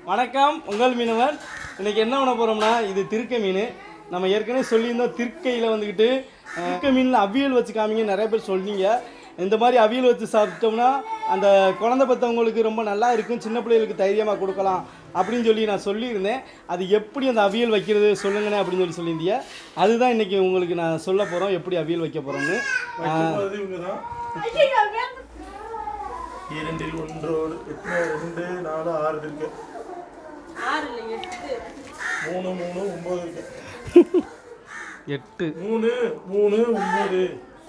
வணக்கம் உங்கள் மீனவன் இன்னைக்கு என்ன பண்ண போகிறோம்னா இது திருக்கை மீன் நம்ம ஏற்கனவே சொல்லியிருந்தோம் திருக்கையில் வந்துக்கிட்டு அஹ், திருக்கை மீனில் அவியல் வச்சு காமிங்க நிறைய பேர் சொன்னீங்க இந்த மாதிரி அவியல் வச்சு சாப்பிட்டோம்னா அந்த குழந்தை பெற்றவங்களுக்கு ரொம்ப நல்லா இருக்கும் சின்ன பிள்ளைகளுக்கு தைரியமாக கொடுக்கலாம் அப்படின்னு சொல்லி நான் சொல்லியிருந்தேன் அது எப்படி அந்த அவியல் வைக்கிறது சொல்லுங்கண்ணே அப்படின்னு சொல்லி சொல்லியிருந்தீங்க அதுதான் இன்னைக்கு உங்களுக்கு நான் சொல்ல போகிறோம் எப்படி அவியல் வைக்க போகிறோம்னு வைக்கும்போது இவங்கதான் இரண்டில் ஒன்றோடு எத்தனை ரெண்டு நாலு ஆறு இருக்கு மூணு மூணு ஒன்பது இருக்கு எட்டு மூணு மூணு ஒன்பது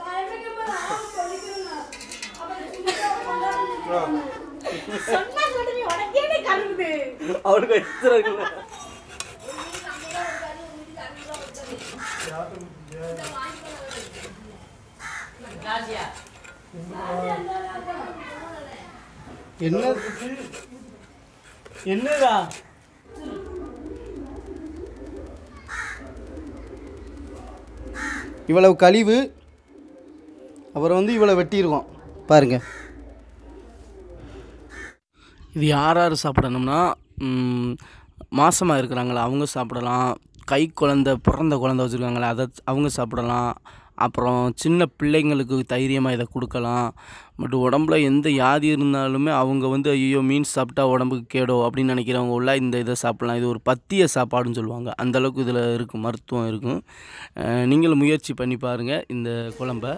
ஆ, சொன்னா சொல்லுங்க உனக்கே கருது அவருக்கு எத்தனை இருக்குல்ல என்ன என்னடா இவ்வளவு கழிவு அப்புறம் வந்து இவ்வளோ வெட்டியிருக்கோம் பாருங்க இது யார் யார் சாப்பிடணும்னா மாசமாக இருக்கிறாங்களா அவங்க சாப்பிடலாம் கை குழந்த பிறந்த குழந்த வச்சுருக்காங்களா அதை அவங்க சாப்பிடலாம் அப்புறம் சின்ன பிள்ளைங்களுக்கு தைரியமாக இதை கொடுக்கலாம் பட் உடம்புல எந்த வியாதி இருந்தாலுமே அவங்க வந்து ஐயோ மீன் சாப்பிட்டா உடம்புக்கு கேடோ அப்படின்னு நினைக்கிறவங்க உள்ள இந்த இதை சாப்பிடலாம் இது ஒரு பத்திய சாப்பாடுன்னு சொல்லுவாங்க அந்த அளவுக்கு இதில் இருக்கும் மருத்துவம் இருக்கும் அஹ் நீங்களும் முயற்சி பண்ணி பாருங்கள் இந்த குழம்ப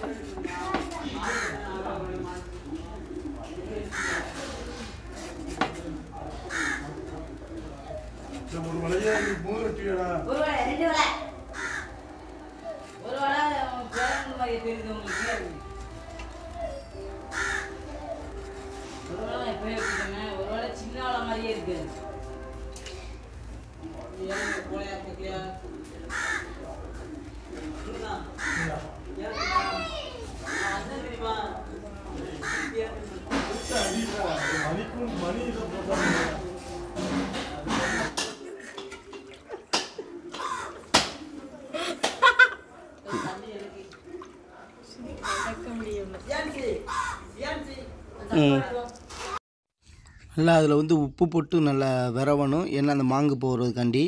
இந்த ஒரு மலையா நீ மூணு வெட்டியடா ஒரு வேளை ரெண்டு வேளை ஒரு வேளை பிறந்த மாதிரி தெரியுது உங்களுக்கு ஒரு வேளை நான் இப்பவே வச்சுக்கோங்க ஒரு வேளை சின்ன வேலை மாதிரியே இருக்கு ஏன் போலையா கேட்கலையா மணிக்கும் மணி இதை போட்டாங்க நல்லா அதில் வந்து உப்பு போட்டு நல்லா விரவணும் ஏன்னா அந்த மாங்கு போகிறதுக்காண்டி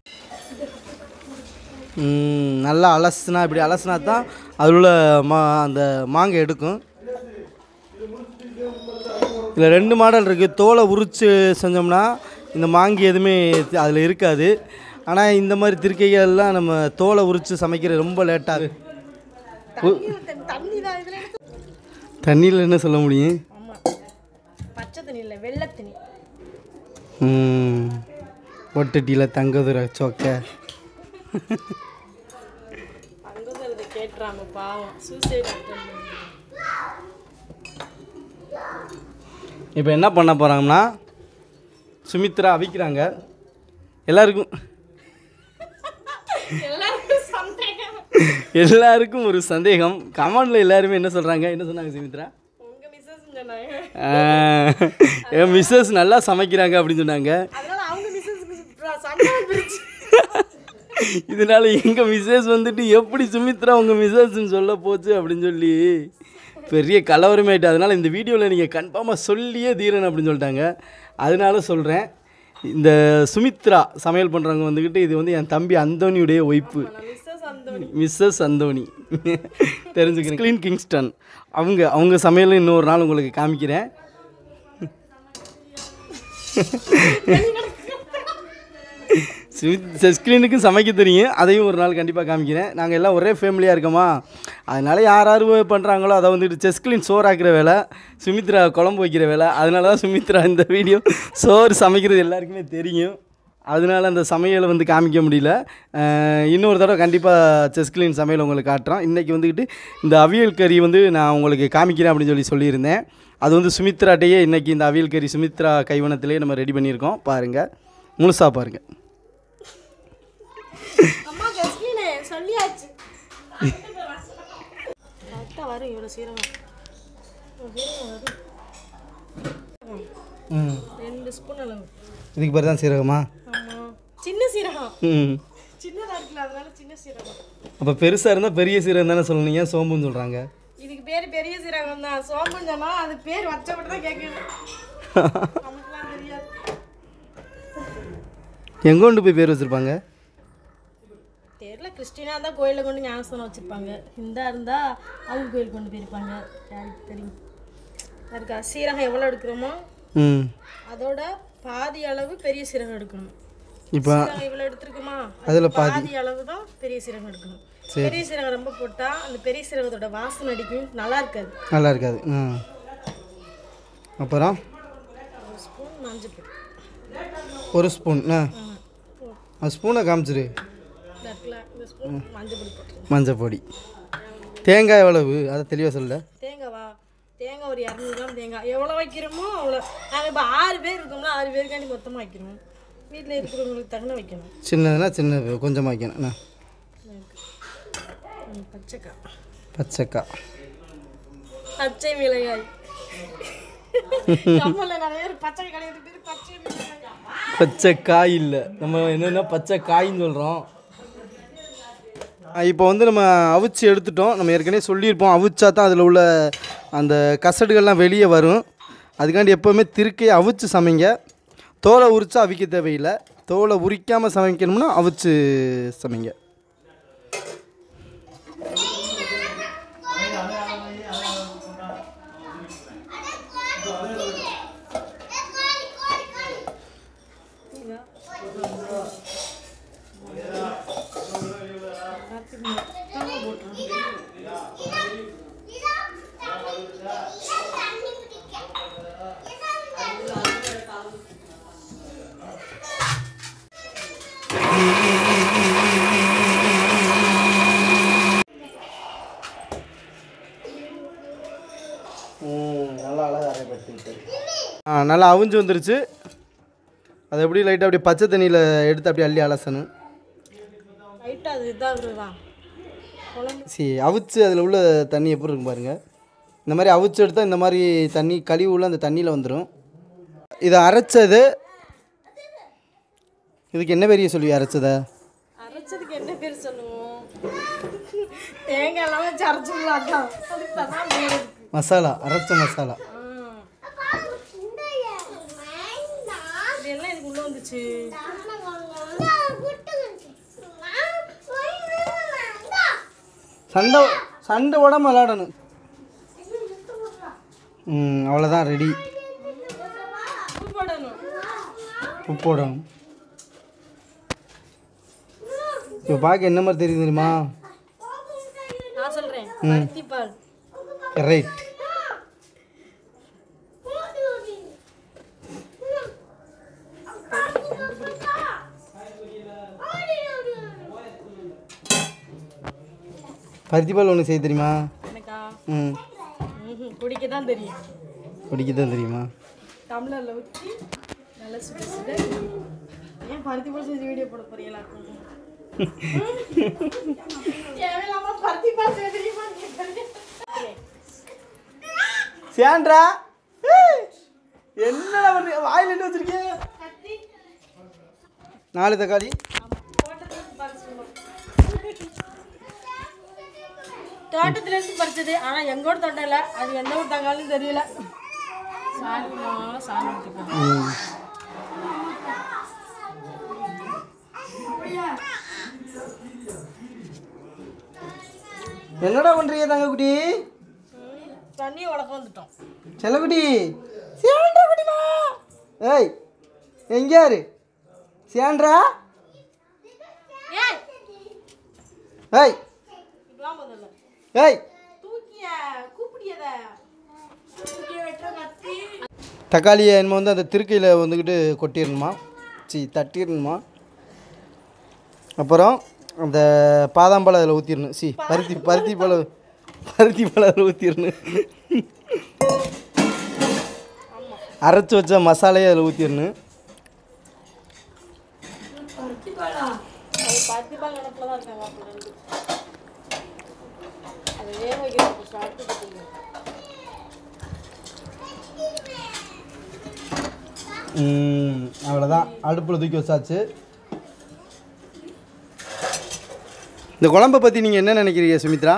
ம், நல்லா அலசுனா இப்படி அலசுனா தான் அதில் உள்ள மா அந்த மாங்காய் எடுக்கும் இதில் ரெண்டு மாடல் இருக்குது தோலை உரித்து செஞ்சோம்னா இந்த மாங்கி எதுவுமே அதில் இருக்காது ஆனால் இந்த மாதிரி திருக்கைகள்லாம் நம்ம தோலை உரித்து சமைக்கிறது ரொம்ப லேட்டாக தண்ணி தான் இதுல தண்ணியில் என்ன சொல்ல முடியும் ஆமா பச்சை தண்ணி இல்லை வெள்ளை தண்ணி ம், ஒட்டட்டியில் தங்கதுரை சொக்கை அங்கே இதை கேட்டுறாம பாவம் சூசைட் அட்டன் இப்போ என்ன பண்ண போகிறாங்கன்னா சுமித்ரா அவிக்கிறாங்க எல்லாருக்கும் எல்லாருக்கும் சந்தேகம் எல்லாருக்கும் ஒரு சந்தேகம் கமெண்டில் எல்லாருமே என்ன சொல்கிறாங்க என்ன சொன்னாங்க சுமித்ரா உங்க மிஸ்ஸஸ் சொன்னாங்க ஆஹ், என் மிஸ்ஸஸ் நல்லா சமைக்கிறாங்க அப்படின்னு சொன்னாங்க அதனால அவங்க மிஸ்ஸஸ்க்கு சண்டை வந்துருச்சு இதனால எங்கள் மிஸ்ஸஸ் வந்துட்டு எப்படி சுமித்ரா உங்கள் மிஸ்ஸஸ்ன்னு சொல்ல போச்சு அப்படின்னு சொல்லி பெரிய கலவரமாயிட்டு அதனால் இந்த வீடியோவில் நீங்கள் கன்ஃபார்மாக சொல்லியே தீரன் அப்படின்னு சொல்லிட்டாங்க அதனால சொல்கிறேன் இந்த சுமித்ரா சமையல் பண்ணுறவங்க வந்துக்கிட்டு இது வந்து என் தம்பி அந்தோனியுடைய ஒய்ஃபு மிஸ்ஸஸ் அந்த மிஸ்ஸஸ் அந்தோனி தெரிஞ்சுக்கிறேன் கிளீன் கிங்ஸ்டன் அவங்க அவங்க சமையல் இன்னொரு நாள் உங்களுக்கு காமிக்கிறேன் ஸ்க்ரீனுக்கு சமைக்க தெரியும் அதையும் ஒரு நாள் கண்டிப்பாக காமிக்கிறேன் நாங்கள் எல்லாம் ஒரே ஃபேமிலியாக இருக்கோமா அதனால யார் யார் பண்ணுறாங்களோ அதை வந்துட்டு செஸ்க்ளீன் சோறாக்குற வேலை சுமித்ரா குழம்பு வைக்கிற வேலை அதனால தான் சுமித்ரா இந்த வீடியோ சோறு சமைக்கிறது எல்லாருக்குமே தெரியும் அதனால அந்த சமையலை வந்து காமிக்க முடியல அஹ் இன்னொரு தடவை கண்டிப்பாக செஸ்க்ளீன் சமையல் உங்களுக்கு காட்டுறோம் இன்றைக்கி வந்துக்கிட்டு இந்த அவியல் கறி வந்து நான் உங்களுக்கு காமிக்கிறேன் அப்படின்னு சொல்லி சொல்லியிருந்தேன் அது வந்து சுமித்ராட்டையே இன்றைக்கி இந்த அவியல் கறி சுமித்ரா கைவனத்திலே நம்ம ரெடி பண்ணியிருக்கோம் பாருங்கள் முழுசாக பாருங்கள் அம்மா ஜஸ்மினே சொல்லியாச்சு கரெக்டாக வரும் இவ்வளோ சீரகம் இவ்வளோ சீரகம் வரும் ம் ரெண்டு ஸ்பூன் அளவு இதுக்கு பேர் தான் சீரகமா ஆமாம் சின்ன சீரகம் ம் சின்னதாக இருக்குல்ல அதனால சின்ன சீரகம் அப்போ பெருசாக இருந்தால் பெரிய சீரகம் தானே சொல்லணுங்க சோம்புன்னு சொல்கிறாங்க இதுக்கு பேர் பெரிய சீரகம் தான் சோம்புன்னு சொன்னா அது பேர் வச்ச மட்டும் தான் கேட்கணும் நமக்குலாம் தெரியாது எங்கே கொண்டு போய் பேர் வச்சுருப்பாங்க தெரியல கிறிஸ்டினா இருந்தால் கோயிலில் கொண்டு ஞானஸ்தானம் வச்சுருப்பாங்க ஹிந்தா இருந்தால் அவங்க கோயில் கொண்டு போயிருப்பாங்க யாருக்கு தெரியும் அதுக்கு சீரகம் எவ்வளோ எடுக்கிறோமோ ம் அதோட பாதி அளவு பெரிய சீரகம் எடுக்கணும் இப்போ சீரகம் இவ்வளோ எடுத்துருக்குமா அதில் பாதி பாதி அளவு தான் பெரிய சீரகம் எடுக்கணும் பெரிய சீரகம் ரொம்ப போட்டால் அந்த பெரிய சீரகத்தோட வாசனை அடிக்கும் நல்லா இருக்காது நல்லா இருக்காது ம் அப்புறம் ஒரு ஸ்பூன் மஞ்சள் பொடி ஒரு ஸ்பூன் ஆ அந்த ஸ்பூனை காமிச்சிரு இந்த இடத்துல இந்த ஸ்பூன் மஞ்சள் பொடி போட்டுருங்க மஞ்சள் பொடி தேங்காய் எவ்வளவு அதை தெளிவாக சொல்ல தேங்காவா தேங்காய் ஒரு இரநூறு கிராம் தேங்காய் எவ்வளோ வைக்கிறோமோ அவ்வளோ நாங்கள் இப்போ ஆறு பேர் இருக்கோம்னா ஆறு பேருக்காண்டி மொத்தமாக வைக்கணும் வீட்டில் இருக்கிறவங்களுக்கு தகுந்த வைக்கணும் சின்னதுன்னா சின்ன கொஞ்சமாக வைக்கணும் என்ன ம், பச்சைக்காய் பச்சைக்காய் பச்சை மிளகாய் நம்மள நிறைய பேர் பச்சை கிடையாது பேர் பச்சை மிளகாய் பச்சை காய் இல்லை நம்ம என்னென்னா பச்சை காயின்னு சொல்கிறோம் இப்போ வந்து நம்ம அவிச்சு எடுத்துட்டோம் நம்ம ஏற்கனவே சொல்லியிருப்போம் அவிச்சா தான் அதில் உள்ள அந்த கசடுகள்லாம் வெளியே வரும் அதுக்காண்டி எப்போவுமே திருக்கையை அவிச்சு சமைங்க தோலை உரிச்சா அவிக்க தேவையில்லை தோலை உரிக்காமல் சமைக்கணும்னா அவிச்சு சமைங்க நல்லா அழகாக அரைப்பட்டு ஆ நல்லா அவிஞ்சு வந்துருச்சு அதை எப்படி லைட்டாக அப்படியே பச்சை தண்ணியில் எடுத்து அப்படியே அள்ளி அலசணும் லைட்டாக அது இதாகிறது தான் குழம்பு சரி அவிச்சு அதில் உள்ள தண்ணி எப்படி இருக்கும் பாருங்க இந்த மாதிரி அவிச்சு எடுத்தால் இந்த மாதிரி தண்ணி கழிவு உள்ள அந்த தண்ணியில் வந்துடும் இதை அரைச்சது இதுக்கு என்ன பெரிய சொல்லி அரைச்சதை அரைச்சதுக்கு என்ன பேர் சொல்லுவோம் தேங்காய் எல்லாம் வச்சு அரைச்சிடலாம்டா அதுக்கு தான் பேர் இருக்கு மசாலா அரைச்ச மசாலா இது எல்லாம் இதுக்கு உள்ள வந்துச்சு சண்டை சண்டை உடம்பு விளாடணும் ம் அவ்வளோதான் ரெடி உப்பு போடணும் உப்பு போடணும் இப்போ பார்க்க என்ன மாதிரி தெரியுது தெரியுமா நான் சொல்றேன் பருத்தி பால் ரைட் பருத்தி பால் ஒன்று செய்ய தெரியுமா எனக்கா ம் ம்ஹும், குடிக்க தான் தெரியும் குடிக்க தான் தெரியுமா டம்ளரில் ஊற்றி நல்லா சுட சுட ஏன் பருத்தி பால் செஞ்சு வீடியோ போட போறீங்களா தேவையில்லாம பருத்தி பால் செய்ய தெரியுமா சேன்றா என்ன பண்ணுறீங்க வாயில் என்ன வச்சிருக்கீங்க நாலு தக்காளி தோட்டத்துல இருந்து பறிச்சது ஆனா எங்கோட தோட்டம் இல்ல அது எந்த ஊர் தங்காலும் தெரியல சாணிமா சாணி ஊத்திக்கணும். ம் என்னடா பண்ணுறீங்க தங்கக்குட்டி தண்ணி உலகம் வந்துட்டோம் செல்லக்குட்டி சேன்றா குட்டிமா ஏய் எங்க யாரு சேன்றா ஏய் ஏய் இப்பலாம் முதல்ல ஏய் தூக்கிய கூப்பிடியத தூக்கிய வெட்டுற கத்தி தக்காளியை நம்ம வந்து அந்த திருக்கையில் வந்துக்கிட்டு கொட்டிடணுமா சி தட்டிடணுமா அப்புறம் அந்த பாதாம்பழம் அதில் ஊற்றிடணும் சி பருத்தி பருத்தி பழம் பருத்தி பழம் அதில் ஊற்றிடணும் அரைச்சி வச்ச மசாலையை அதில் ஊற்றிடணும் அது பருத்தி பால் நினப்பில் தான் இருக்காங்க அப்படி ரெண்டு அதை வேக வைக்கிறது சாப்பிட்டு பார்த்தீங்க அவ்வளோதான் அடுப்பில் தூக்கி வச்சாச்சு இந்த குழம்பை பற்றி நீங்கள் என்ன நினைக்கிறீங்க சுமித்ரா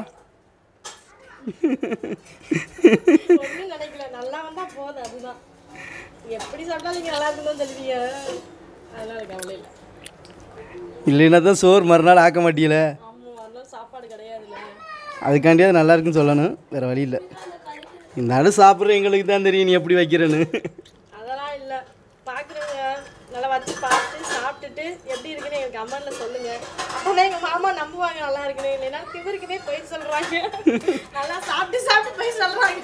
ஒன்றும் நினைக்கல நல்லா வந்தா போதும் அதுதான் எப்படி சாப்பிட்டாலும் நீங்கள் நல்லா இருக்குன்னு சொல்லுவீங்க அதெல்லாம் எனக்கு கவலை இல்லை இல்லைன்னா தான் சோறு மறுநாள் ஆக்க மாட்டீல ஆமாம் அதெல்லாம் சாப்பாடு கிடையாதுல்ல அதுக்காண்டியாவது நல்லா இருக்குன்னு சொல்லணும் வேறு வழி இல்லை இருந்தாலும் சாப்பிட்ற எங்களுக்கு தான் தெரியும் நீ எப்படி வைக்கிறேன்னு அதெல்லாம் இல்லை பார்க்குறவங்க நல்லா வச்சு பார்த்து சாப்பிட்டுட்டு எப்படி இருக்குன்னு எனக்கு கமெண்ட்ல சொல்லுங்க அப்போதான் எங்கள் மாமா நம்புவாங்க நல்லா இருக்குன்னு இல்லைன்னா திவருக்குமே போய் சொல்கிறாங்க நல்லா சாப்பிட்டு சாப்பிட்டு போய் சொல்கிறாங்க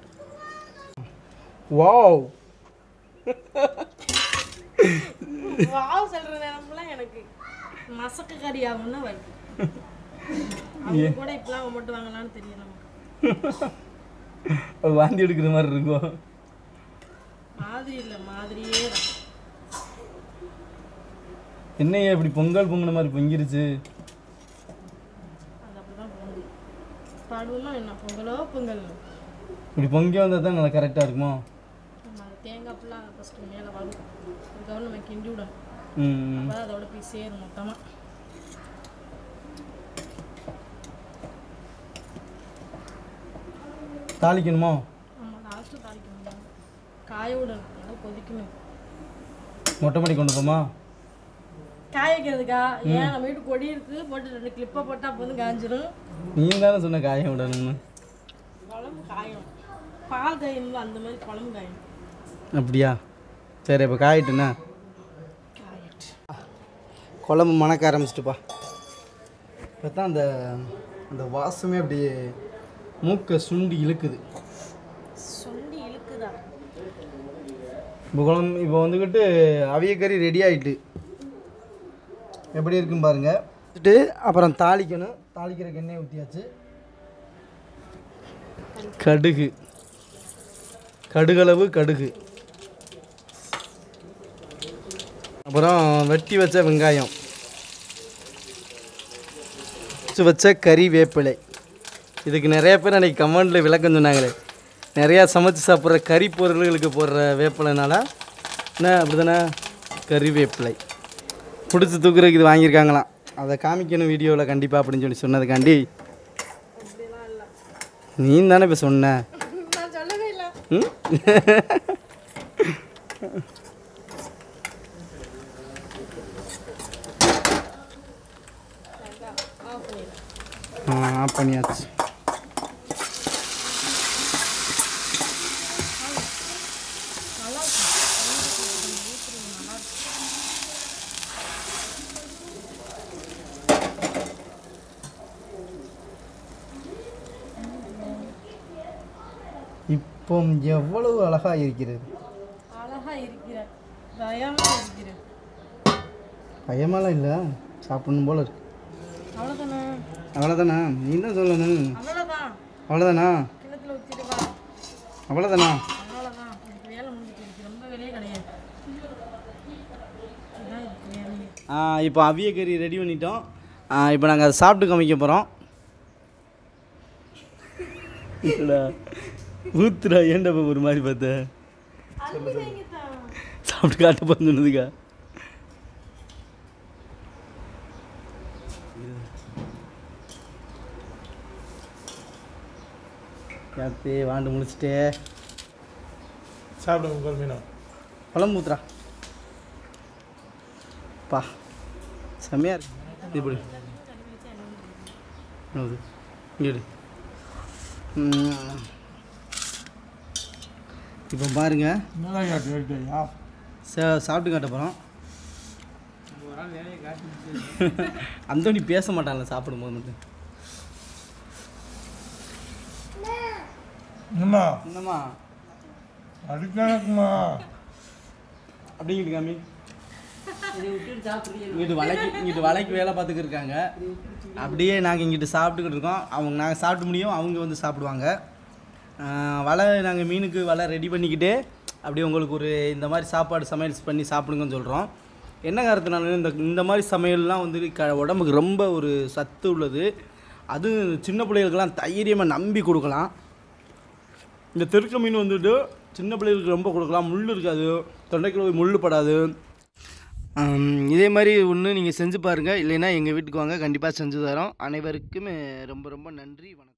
வாவ் வாவ் சொல்கிற நேரம்லாம் எனக்கு மசக்கு கறி ஆகும்னு வருது அவங்க கூட இப்பெல்லாம் மட்டும் வாங்கலாம்னு தெரியல வாந்தி எடுக்கிற மாதிரி இருக்கும் மாதிரி இல்லை மாதிரியே தான் என்னையா இப்படி பொங்கல் பொங்கின மாதிரி பொங்கிருச்சு அது அப்படிதான் போகுது பாடுவோம்னா என்ன பொங்கலோ பொங்கல் இப்படி பொங்கி வந்தால் தான் நல்லா கரெக்டாக இருக்குமோ நம்ம அந்த தேங்காய் ஃபுல்லாக ஃபஸ்ட்டு மேலே வரும் அதுக்கப்புறம் நம்ம கிண்டி விடணும் ம் ம். அப்போ அதோட போய் சேரும் மொத்தமாக தாளிக்கணுமோ ஆமாம் லாஸ்ட்டு தாளிக்கணும் காய விடணும் நல்லா கொதிக்கணும் மொட்டை மாடி கொண்டு போமா காய வைக்கிறதுக்கா ஏன் நம்ம வீட்டு கொடி இருக்கு போட்டு ரெண்டு கிளிப்பை போட்டால் அப்போ வந்து காஞ்சிரும் நீ தானே சொன்ன காயம் விடணும்னு குழம்பு காயும் பால் காயணும்ல அந்த மாதிரி குழம்பு காயணும் அப்படியா சரி இப்போ காயிட்டுண்ணா காயிட்டு குழம்பு மணக்க ஆரம்பிச்சிட்டுப்பா இப்போ தான் அந்த அந்த வாசமே அப்படியே மூக்கை சுண்டி இழுக்குது சொண்டி இழுக்குதா இப்போ குழம்பு இப்போ வந்துக்கிட்டு அவிய கறி ரெடி ஆயிட்டு எப்படி இருக்குன்னு பாருங்க வச்சுட்டு அப்புறம் தாளிக்கணும் தாளிக்கிறதுக்கு எண்ணெய் ஊற்றியாச்சு கடுகு கடுகளவு கடுகு அப்புறம் வெட்டி வச்ச வெங்காயம் வச்சு வச்ச கறி வேப்பிலை இதுக்கு நிறைய பேர் அன்றைக்கி கமெண்டில் விளக்கம் சொன்னாங்களே நிறையா சமைச்சு சாப்பிட்ற கறி பொருள்களுக்கு போடுற வேப்பிலைனால என்ன அப்படி தானே கறி வேப்பிலை பிடிச்சி தூக்குறதுக்கு இது வாங்கியிருக்காங்களாம் அதை காமிக்கணும் வீடியோவில் கண்டிப்பாக அப்படின்னு சொல்லி சொன்னதுக்காண்டி நீ தானே இப்போ சொன்ன நான் சொல்லவே இல்லை ம் ஆஃப் பண்ணிடு ஆ ஆஃப் பண்ணியாச்சு இப்போ எவ்வளவு அழகாக இருக்கிறது அழகா இருக்கிற பயமா இருக்கிற பயமெல்லாம் இல்லை சாப்பிடணும் போல இருக்கு அவ்வளோதானே அவ்வளோதானா நீ தான் சொல்லணும் அவ்வளோதான் அவ்வளோதானா கிணத்துல ஊற்றிட்டு வா அவ்வளோதானா அவ்வளோதான் எனக்கு வேலை முடிஞ்சிட்டு இருக்கு ரொம்ப வேலையே கிடையாது இதான் இருக்கு வேலையே இப்போ அவிய கறி ரெடி பண்ணிட்டோம் இப்போ நாங்கள் அதை சாப்பிட்டு காமிக்க போகிறோம் ஊத்துடா ஏன்டா இப்ப ஒரு மாதிரி பார்த்த சாப்பிட்டு காட்ட போன்னு சொன்னதுக்கா யாத்தே வாண்டு முடிச்சிட்டே சாப்பிடுங்க உங்கள் மீனா குழம்பு ஊத்துறா பா செம்மையாக இருக்கு இது இப்படி அது இங்கேடு இப்போ பாருங்க என்னதான் கேட்டுயா சா சாப்பிட்டு காட்ட போகிறோம் அந்தோனி பேச மாட்டான்ல சாப்பிடும்போது மட்டும் என்னம்மா என்னம்மா அதுக்கானக்குமா அப்படிங்கிட்டு காமி இங்கிட்டு வலைக்கு இங்கிட்டு வலைக்கு வேலை பார்த்துக்கிட்டு இருக்காங்க அப்படியே நாங்கள் இங்கிட்டு சாப்பிட்டுக்கிட்டு இருக்கோம் அவங்க நாங்கள் சாப்பிட்டு முடியும் அவங்க வந்து சாப்பிடுவாங்க ஆஹ் வலை நாங்கள் மீனுக்கு வலை ரெடி பண்ணிக்கிட்டு அப்படியே உங்களுக்கு ஒரு இந்த மாதிரி சாப்பாடு சமையல் பண்ணி சாப்பிடுங்கன்னு சொல்கிறோம் என்ன காரணத்தினால இந்த இந்த மாதிரி சமையல்லாம் வந்து க உடம்புக்கு ரொம்ப ஒரு சத்து உள்ளது அதுவும் சின்ன பிள்ளைகளுக்கெல்லாம் தைரியமாக நம்பி கொடுக்கலாம் இந்த தெருக்க மீன் வந்துட்டு சின்ன பிள்ளைகளுக்கு ரொம்ப கொடுக்கலாம் முள் இருக்காது தொண்டைக்குள்ள போய் முள் படாது ஆம், இதே மாதிரி ஒன்று நீங்கள் செஞ்சு பாருங்கள் இல்லைன்னா எங்கள் வீட்டுக்கு வாங்க கண்டிப்பாக செஞ்சு தரோம் அனைவருக்கும் ரொம்ப ரொம்ப நன்றி வணக்கம்